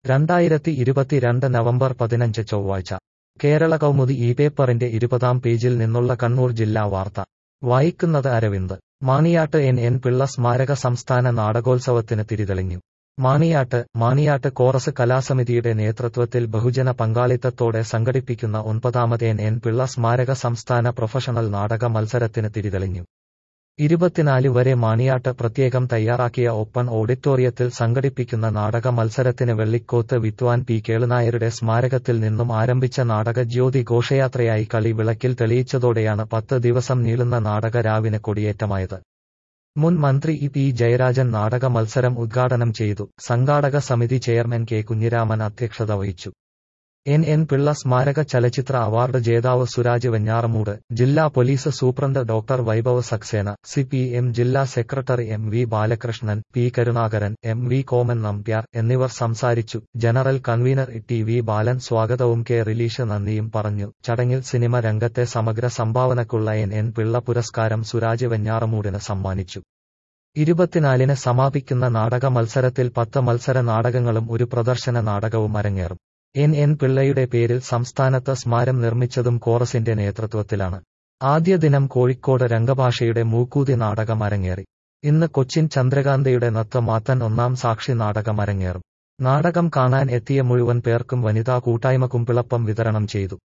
രണ്ടായിരത്തി ഇരുപത്തിരണ്ട് നവംബർ പതിനഞ്ച് ചൊവ്വാഴ്ച കേരള കൗമുദി ഈ പേപ്പറിന്റെ ഇരുപതാം പേജിൽ നിന്നുള്ള കണ്ണൂർ ജില്ലാ വാർത്ത വായിക്കുന്നത് അരവിന്ദ് മാണിയാട്ട് എൻ എൻ പിള്ള സ്മാരക സംസ്ഥാന നാടകോത്സവത്തിന് തിരിതെളിഞ്ഞു മാണിയാട്ട് മാണിയാട്ട് കോറസ് കലാസമിതിയുടെ നേതൃത്വത്തിൽ ബഹുജന പങ്കാളിത്തത്തോടെ സംഘടിപ്പിക്കുന്ന ഒൻപതാമത് എൻ എൻ പിള്ള സ്മാരക സംസ്ഥാന പ്രൊഫഷണൽ നാടക മത്സരത്തിന് തിരിതെളിഞ്ഞു ഇരുപത്തിനാല് വരെ മാണിയാട്ട് പ്രത്യേകം തയ്യാറാക്കിയ ഓപ്പൺ ഓഡിറ്റോറിയത്തിൽ സംഘടിപ്പിക്കുന്ന നാടക മത്സരത്തിന് വെള്ളിക്കോത്ത് വിദ്വാൻ പി കേളുനായരുടെ സ്മാരകത്തിൽ നിന്നും ആരംഭിച്ച നാടക ജ്യോതി ഘോഷയാത്രയായി കളി വിളക്കിൽ തെളിയിച്ചതോടെയാണ് പത്ത് ദിവസം നീളുന്ന നാടക രാവിന് കൊടിയേറ്റമായത് മുൻ മന്ത്രി ഇ പി ജയരാജൻ നാടക മത്സരം ഉദ്ഘാടനം ചെയ്തു സംഘാടക സമിതി ചെയർമാൻ കെ കുഞ്ഞിരാമൻ അധ്യക്ഷത വഹിച്ചു എൻ എൻ പിള്ള സ്മാരക ചലച്ചിത്ര അവാർഡ് ജേതാവ് സുരാജ് വെഞ്ഞാറമൂട് ജില്ലാ police superintendent doctor Vaibhav Saxena C P M ജില്ലാ secretary M V Balakrishnan P Karunakaran M V Koman Nambiar എന്നിവർ സംസാരിച്ചു general convener T V Balan സ്വാഗതവും കെ റിലീഷ് നന്ദിയും പറഞ്ഞു ചടങ്ങിൽ സിനിമ രംഗത്തെ സമഗ്ര സംഭാവനക്കുള്ള എൻ എൻ പിള്ള പുരസ്കാരം സുരാജ് വെഞ്ഞാറമൂടിന് സമ്മാനിച്ചു ഇരുപത്തിനാലിന് സമാപിക്കുന്ന നാടക മത്സരത്തിൽ പത്ത് മത്സര നാടകങ്ങളും ഒരു പ്രദർശന നാടകവും അരങ്ങേറും എൻ എൻ പിള്ളയുടെ പേരിൽ സംസ്ഥാനത്ത് സ്മാരം നിർമ്മിച്ചതും കോറസിന്റെ നേതൃത്വത്തിലാണ് ആദ്യ ദിനം കോഴിക്കോട് രംഗഭാഷയുടെ മൂക്കൂതി നാടകം അരങ്ങേറി ഇന്ന് കൊച്ചിൻ ചന്ദ്രകാന്തയുടെ നത്തമാത്തൻ ഒന്നാം സാക്ഷി നാടകം അരങ്ങേറും നാടകം കാണാൻ എത്തിയ മുഴുവൻ പേർക്കും വനിതാ കൂട്ടായ്മ കുമ്പിളപ്പം വിതരണം ചെയ്തു